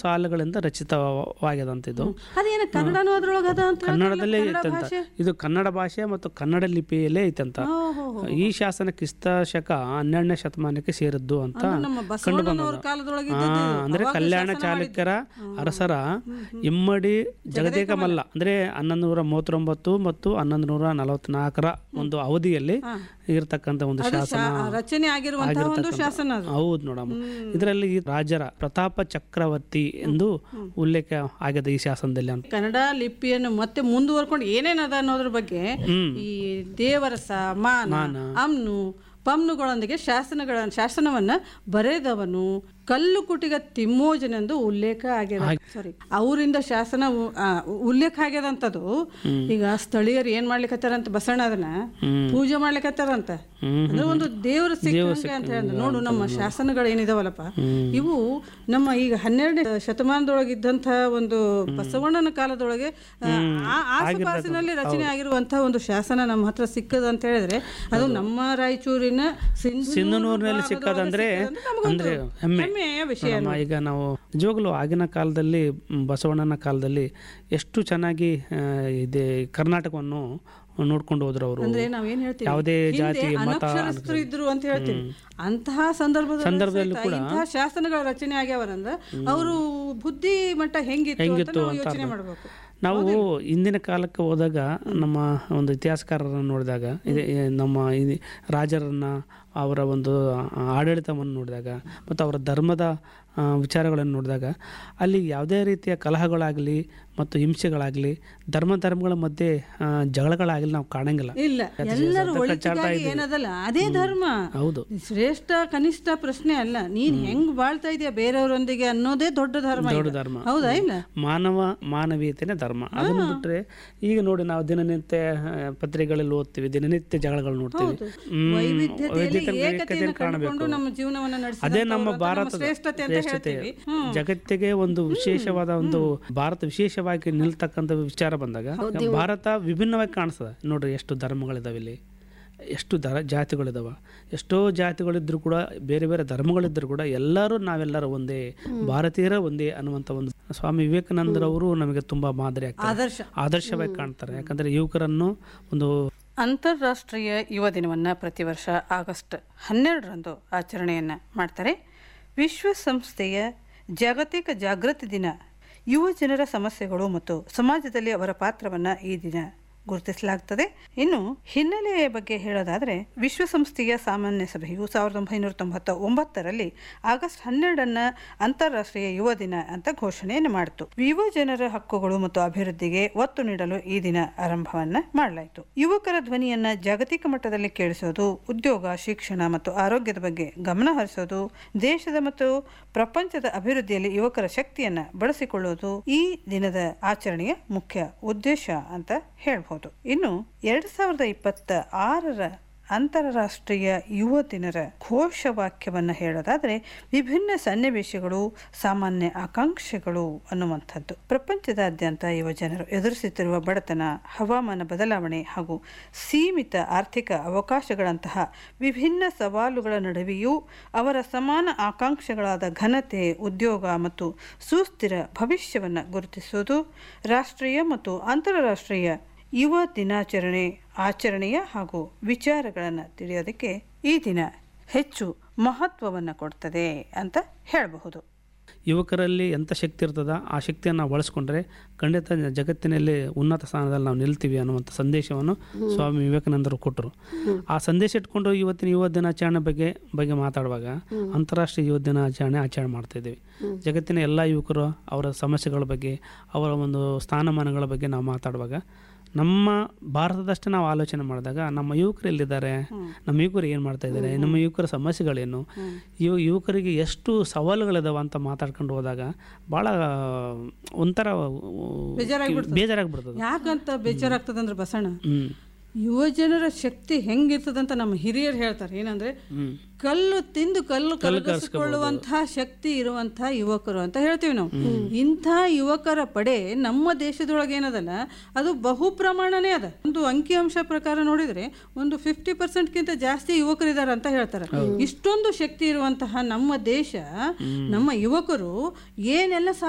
ಸಾಲುಗಳಿಂದ ರಚಿತವಾಗ್ಯದಂತ ಇದು ಅದೇನ ಕನ್ನಡನೂ ಅದ್ರೊಳಗೆ ಅದ ಅಂತ ಹೇಳ್ತಾರಲ್ಲ, ಕನ್ನಡದಲ್ಲೇ ಕನ್ನಡ ಐತಂತ ಭಾಷೆ ಇದು ಕನ್ನಡ ಭಾಷೆ ಮತ್ತು ಕನ್ನಡ ಲಿಪಿಯಲ್ಲೇ ಐತಂತ ಓ, ಹೋ, ಹೋ. ಈ ಶಾಸನ ಕ್ರಿಸ್ತ ಶಕ ಹನ್ನೆರಡನೇ ಶತಮಾನಕ್ಕೆ ಸೇರಿದ್ದು ಅಂತ ಅಂದ್ರೆ ನಮ್ಮ ಕಂಡು ಬಸವಣ್ಣನವ್ರ ಬಂದದ ಕಾಲದೊಳಗೆ ಆ, ಇದ್ದದ್ದು ಇದು. ಅಂದ್ರೆ ಅವಾಗ ಕಲ್ಯಾಣ ಶಾಸನ ಚಾಲುಕ್ಯರ ಅರಸರ ಇಮ್ಮಡಿ ಜಗದೇಕ ಮಲ್ಲ ಅಂದ್ರೆ ಹನ್ನೊಂದು ನೂರ ಮೂವತ್ತೊಂಬತ್ತು ಮತ್ತು ಹನ್ನೊಂದು ನೂರ ನಲವತ್ನಾಲ್ಕರ ಒಂದು ಅವಧಿಯಲ್ಲಿ ಇರತಕ್ಕಂತ ಒಂದು ಅದು ಶಾಸನ ಶಾ- ರಚನೆ ಆಗಿರುವಂತಹ ಒಂದು ಶಾಸನ ಅದು ಹೌದು ನೋಡಮ್ಮ ಇದರಲ್ಲಿ ಈ ರಾಜರ ಪ್ರತಾಪ ಚಕ್ರವರ್ತಿ ಎಂದು ಉಲ್ಲೇಖ ಆಗ್ಯದ ಈ ಶಾಸನದಲ್ಲಿ ಅಂತ ಕನ್ನಡ ಲಿಪಿಯನ್ನು ಮತ್ತೆ ಮುಂದುವರ್ಕೊಂಡು ಏನೇನದ ಅನ್ನೋದ್ರ ಬಗ್ಗೆ ಈ ದೇವರಸ ಮಾನ ಅಮ್ನು ಪಮ್ನುಗಳೊಂದಿಗೆ ಶಾಸನಗಳ ಶಾಸನವನ್ನ ಬರೆದವನು ಕಲ್ಲು ಕುಟಿಗ ತಿಮ್ಮೋಜನೆಂದು ಉಲ್ಲೇಖ ಆಗ್ಯದ ಸಾರಿ ಅವರಿಂದ ಶಾಸನ ಉ- ಆ, ಉಲ್ಲೇಖ ಆಗ್ಯದಂತದು ಈಗ ಸ್ಥಳೀಯರು ಏನ್ ಮಾಡ್ಲಿಕತ್ತಾರಂತ ಬಸವಣ್ಣ ಅದನ್ನ ಪೂಜೆ ಮಾಡ್ಲಿಕತ್ತಾರಂತ ಅಂದ್ರೆ ಒಂದು ದೇವರ ಸಿಕ್ಕಂಗೆ ಅಂತ ಹೇಳಿದ್ರೆ ನೋಡು ನಮ್ಮ ಶಾಸನಗಳು ಏನಿದಾವಲ್ಲಪ್ಪ ಇವು ನಮ್ಮ ಈಗ ಹನ್ನೆರಡನೇ ಶತಮಾನದೊಳಗಿದ್ದಂತಹ ಒಂದು ಬಸವಣ್ಣನ ಕಾಲದೊಳಗೆ ಆ, ಆ ಆಸುಪಾಸಿನಲ್ಲಿ ರಚನೆ ಆಗಿರುವಂತಹ ಒಂದು ಶಾಸನ ನಮ್ಮ ಹತ್ರ ಸಿಕ್ಕದ ಅಂತ ಹೇಳಿದ್ರೆ ಅದು ನಮ್ಮ ರಾಯಚೂರಿನ ಸಿಂಧನೂರು ಸಿಂಧನೂರಿನಲ್ಲಿ ಭಾಗದೊಳಗೆ ಸಿಕ್ಕದಂದ್ರೆ ಸಿಕ್ಕದಂದ್ರೆ ನಮಗೊಂದು ಅಂದ್ರೆ ಹೆಮ್ಮೆ ಹೆಮ್ಮೆಯ ವಿಷಯ ನೋಡಮ್ಮ, ಈಗ ನಾವು ನಿಜವಾಗ್ಲೂ ಆಗಿನ ಕಾಲದಲ್ಲಿ ಮ್, ಬಸವಣ್ಣನ ಕಾಲದಲ್ಲಿ ಎಷ್ಟು ಚೆನ್ನಾಗಿ ಆ, ಇದೆ ಕರ್ನಾಟಕವನ್ನು ನೋಡ್ಕೊಂಡು ಹೋದ್ರು ಅವರು ಅಂದ್ರೆ ನಾವೇನ್ ಹೇಳ್ತೀವಿ ಯಾವುದೇ ಜಾತಿ ಹಿಂದೆ ಮತ ಅನಕ್ಷರಸ್ಥರು ಇದ್ರು ಅಂತ ಹೇಳ್ತೀವಿ ಅಂತಹ ಸಂದರ್ಭದಲ್ಲಿ ಸಂದರ್ಭದಲ್ಲಿ ಸಹಿತ ಇಂತಹ ಶಾಸನಗಳ ರಚನೆ ಆಗ್ಯಾವರಂದ್ರ ಅವರು ಬುದ್ಧಿ ಮಟ್ಟ ಹೆಂಗಿತ್ತು ಅಂತ ನಾವು ಯೋಚನೆ ಮಾಡಬೇಕು ನಾವು ಇಂದಿನ ಕಾಲಕ್ಕೆ ಹೋದಾಗ ನಮ್ಮ ಒಂದು ಇತಿಹಾಸಕಾರರನ್ನು ನೋಡಿದಾಗ ಇದೆ ಈ ನಮ್ಮ ಈ ರಾಜರನ್ನ ಅವರ ಒಂದು ಆಡಳಿತವನ್ನು ನೋಡಿದಾಗ ಮತ್ತು ಅವರ ಧರ್ಮದ ಆ, ವಿಚಾರಗಳನ್ನು ನೋಡಿದಾಗ ಅಲ್ಲಿ ಯಾವುದೇ ರೀತಿಯ ಕಲಹಗಳಾಗಲಿ ಮತ್ತು ಹಿಂಸೆಗಳಾಗಲಿ ಧರ್ಮ ಧರ್ಮಗಳ ಮಧ್ಯೆ ಆ, ಜಗಳಗಳಾಗಲಿ ನಾವು ಕಾಣಂಗಿಲ್ಲ ಇಲ್ಲ ಎಲ್ಲರೂ ಒಳಿತಿಗಾಗಿ ಏನದಲ್ಲ ಅದೇ ಧರ್ಮ ಹೌದು ಶ್ರೇಷ್ಠ ಕನಿಷ್ಠ ಪ್ರಶ್ನೆ ಅಲ್ಲ ನೀನ್ ಹೆಂಗ್ ಬಾಳ್ತಾ ಇದೀಯ ಬೇರೆಯವರೊಂದಿಗೆ ಅನ್ನೋದೇ ದೊಡ್ಡ ಧರ್ಮ ಈಗ. ದೊಡ್ಡ ಧರ್ಮ ಹೌದಾ ಇಲ್ಲ ಮಾನವ ಮಾನವೀಯತೆನೇ ಧರ್ಮ ಅದನ್ನು ಬಿಟ್ಟರೆ ಈಗ ನೋಡಿ ನಾವು ದಿನನಿತ್ಯ ಆ, ಪತ್ರಿಕೆಗಳಲ್ಲಿ ಓದ್ತೀವಿ ದಿನನಿತ್ಯ ಜಗಳಗಳು ನೋಡ್ತೀವಿ ಹ್ಮ್, ವೈವಿಧ್ಯತೆಯಲ್ಲಿ ವೈವಿಧ್ಯತೆಯನ್ನು ಏಕತೆಯನ್ನು ಕಾಣಬೇಕು ಕಂಡುಕೊಂಡು ನಮ್ಮ ಜೀವನವನ್ನ ಅದೇ ನಮ್ಮ ನಡೆಸಿದಂಥವ್ರು ಅಂತ ನಮ್ಮ ಭಾರತದ ಶ್ರೇಷ್ಠತೆ ಅಂತ ಶ್ರೇಷ್ಠತೆ ಹೇಳ್ತೀವಿ ಜಗತ್ತಿಗೆ ಒಂದು ವಿಶೇಷವಾದ ಒಂದು ಭಾರತ ವಿಶೇಷವಾಗಿ ನಿಲ್ತಕ್ಕಂಥ ವಿಚಾರ ಬಂದಾಗ ಭಾರತ ವಿಭಿನ್ನವಾಗಿ ಕಾಣಿಸ್ತದೆ ನೋಡ್ರಿ ಎಷ್ಟು ಧರ್ಮಗಳಿದಾವೆ ಇಲ್ಲಿ ಎಷ್ಟು ದರ ಜಾತಿಗಳಿದಾವ ಎಷ್ಟೋ ಜಾತಿಗಳಿದ್ರು ಕೂಡ ಬೇರೆ ಬೇರೆ ಧರ್ಮಗಳಿದ್ರು ಕೂಡ ಎಲ್ಲರೂ ನಾವೆಲ್ಲರೂ ಒಂದೇ ಭಾರತೀಯರ ಒಂದೇ ಅನ್ನುವಂಥ ಒಂದು ಸ್ವಾಮಿ ವಿವೇಕಾನಂದರವರು ನಮಗೆ ತುಂಬಾ ಮಾದರಿ ಆಗ್ತಾರೆ ಆದರ್ಶ ಆದರ್ಶವಾಗಿ ಕಾಣ್ತಾರೆ ಯಾಕಂದ್ರೆ ಯುವಕರನ್ನು ಒಂದು ಅಂತಾರಾಷ್ಟ್ರೀಯ ಯುವ ದಿನವನ್ನು ಪ್ರತಿ ವರ್ಷ ಆಗಸ್ಟ್ ಹನ್ನೆರಡರಂದು ಆಚರಣೆಯನ್ನು ಮಾಡ್ತಾರೆ ವಿಶ್ವಸಂಸ್ಥೆಯ ಜಾಗತಿಕ ಜಾಗೃತಿ ದಿನ ಯುವ ಜನರ ಸಮಸ್ಯೆಗಳು ಮತ್ತು ಸಮಾಜದಲ್ಲಿ ಅವರ ಪಾತ್ರವನ್ನು ಈ ದಿನ ಗುರುತಿಸಲಾಗ್ತದೆ ಇನ್ನು ಹಿನ್ನೆಲೆಯ ಬಗ್ಗೆ ಹೇಳೋದಾದರೆ ವಿಶ್ವಸಂಸ್ಥೆಯ ಸಾಮಾನ್ಯ ಸಭೆಯು ಸಾವಿರದ ಒಂಬೈನೂರ ತೊಂಬತ್ತ ಒಂಬತ್ತರಲ್ಲಿ ಆಗಸ್ಟ್ ಹನ್ನೆರಡನ್ನ ಅಂತಾರಾಷ್ಟ್ರೀಯ ಯುವ ದಿನ ಅಂತ ಘೋಷಣೆಯನ್ನು ಮಾಡಿತು ಯುವ ಜನರ ಹಕ್ಕುಗಳು ಮತ್ತು ಅಭಿವೃದ್ಧಿಗೆ ಒತ್ತು ನೀಡಲು ಈ ದಿನ ಆರಂಭವನ್ನ ಮಾಡಲಾಯಿತು ಯುವಕರ ಧ್ವನಿಯನ್ನ ಜಾಗತಿಕ ಮಟ್ಟದಲ್ಲಿ ಕೇಳಿಸೋದು ಉದ್ಯೋಗ ಶಿಕ್ಷಣ ಮತ್ತು ಆರೋಗ್ಯದ ಬಗ್ಗೆ ಗಮನ ಹರಿಸೋದು ದೇಶದ ಮತ್ತು ಪ್ರಪಂಚದ ಅಭಿವೃದ್ಧಿಯಲ್ಲಿ ಯುವಕರ ಶಕ್ತಿಯನ್ನ ಬಳಸಿಕೊಳ್ಳೋದು ಈ ದಿನದ ಆಚರಣೆಯ ಮುಖ್ಯ ಉದ್ದೇಶ ಅಂತ ಹೇಳ್ಬೋದು ಇನ್ನು ಎರಡ್ ಸಾವಿರದ ಇಪ್ಪತ್ತ ಆರರ ಅಂತಾರಾಷ್ಟ್ರೀಯ ಯುವ ದಿನರ ಘೋಷವಾಕ್ಯವನ್ನು ಹೇಳೋದಾದರೆ ವಿಭಿನ್ನ ಸನ್ನಿವೇಶಗಳು ಸಾಮಾನ್ಯ ಆಕಾಂಕ್ಷೆಗಳು ಅನ್ನುವಂಥದ್ದು ಪ್ರಪಂಚದಾದ್ಯಂತ ಯುವ ಜನರು ಎದುರಿಸುತ್ತಿರುವ ಬಡತನ ಹವಾಮಾನ ಬದಲಾವಣೆ ಹಾಗೂ ಸೀಮಿತ ಆರ್ಥಿಕ ಅವಕಾಶಗಳಂತಹ ವಿಭಿನ್ನ ಸವಾಲುಗಳ ನಡುವೆಯೂ ಅವರ ಸಮಾನ ಆಕಾಂಕ್ಷೆಗಳಾದ ಘನತೆ ಉದ್ಯೋಗ ಮತ್ತು ಸುಸ್ಥಿರ ಭವಿಷ್ಯವನ್ನು ಗುರುತಿಸುವುದು ರಾಷ್ಟ್ರೀಯ ಮತ್ತು ಅಂತಾರಾಷ್ಟ್ರೀಯ ಯುವ ದಿನಾಚರಣೆ ಆಚರಣೆಯ ಹಾಗೂ ವಿಚಾರಗಳನ್ನು ತಿಳಿಯೋದಕ್ಕೆ ಈ ದಿನ ಹೆಚ್ಚು ಮಹತ್ವವನ್ನು ಕೊಡ್ತದೆ ಅಂತ ಹೇಳಬಹುದು ಯುವಕರಲ್ಲಿ ಎಂಥ ಶಕ್ತಿ ಇರ್ತದ ಆ ಶಕ್ತಿಯನ್ನು ನಾವು ಬಳಸ್ಕೊಂಡ್ರೆ ಖಂಡಿತ ಜಗತ್ತಿನಲ್ಲಿ ಉನ್ನತ ಸ್ಥಾನದಲ್ಲಿ ನಾವು ನಿಲ್ತೀವಿ ಅನ್ನುವಂಥ ಸಂದೇಶವನ್ನು ಸ್ವಾಮಿ ವಿವೇಕಾನಂದರು ಕೊಟ್ಟರು ಆ ಸಂದೇಶ ಇಟ್ಕೊಂಡು ಇವತ್ತಿನ ಯುವ ದಿನಾಚರಣೆ ಬಗ್ಗೆ ಬಗ್ಗೆ ಮಾತಾಡುವಾಗ ಅಂತಾರಾಷ್ಟ್ರೀಯ ಯುವ ದಿನಾಚರಣೆ ಆಚರಣೆ ಮಾಡ್ತಾ ಇದ್ದೀವಿ ಜಗತ್ತಿನ ಎಲ್ಲ ಯುವಕರು ಅವರ ಸಮಸ್ಯೆಗಳ ಬಗ್ಗೆ ಅವರ ಒಂದು ಸ್ಥಾನಮಾನಗಳ ಬಗ್ಗೆ ನಾವು ಮಾತಾಡುವಾಗ ನಮ್ಮ ಭಾರತದಷ್ಟೇ ನಾವು ಆಲೋಚನೆ ಮಾಡಿದಾಗ ನಮ್ಮ ಯುವಕರು ಎಲ್ಲಿದ್ದಾರೆ ನಮ್ಮ ಯುವಕರು ಏನು ಮಾಡ್ತಾ ಇದ್ದಾರೆ ನಮ್ಮ ಯುವಕರ ಸಮಸ್ಯೆಗಳೇನು ಯುವ ಯುವಕರಿಗೆ ಎಷ್ಟು ಸವಾಲುಗಳಿದಾವ ಅಂತ ಮಾತಾಡ್ಕೊಂಡು ಹೋದಾಗ ಭಾಳ ಒಂಥರ ಬೇಜಾರಾಗ್ಬಿಡ್ತದೆ ಯಾಕಂತ ಬೇಜಾರಾಗ್ತದಂದ್ರೆ ಬಸಣ್ಣ ಹ್ಮ್ ಯುವ ಜನರ ಶಕ್ತಿ ಹೆಂಗಿರ್ತದಂತ ನಮ್ಮ ಹಿರಿಯರು ಹೇಳ್ತಾರೆ ಏನಂದ್ರೆ ಹ್ಮ್ ಕಲ್ಲು ತಿಂದು ಕಲ್ಲು ಕರಗಿಸಿಕೊಳ್ಳುವಂತಹ ಶಕ್ತಿ ಇರುವಂತಹ ಯುವಕರು ಅಂತ ಹೇಳ್ತೀವಿ ನಾವು ಇಂಥ ಯುವಕರ ಪಡೆ ನಮ್ಮ ದೇಶದೊಳಗೆ ಏನದಲ್ಲ ಅದು ಬಹು ಪ್ರಮಾಣನೇ ಅದ ಒಂದು ಅಂಕಿಅಂಶ ಪ್ರಕಾರ ನೋಡಿದ್ರೆ ಒಂದು ಫಿಫ್ಟಿ ಪರ್ಸೆಂಟ್ಗಿಂತ ಜಾಸ್ತಿ ಯುವಕರಿದ್ದಾರೆ ಅಂತ ಹೇಳ್ತಾರೆ ಇಷ್ಟೊಂದು ಶಕ್ತಿ ಇರುವಂತಹ ನಮ್ಮ ದೇಶ ನಮ್ಮ ಯುವಕರು ಏನೆಲ್ಲ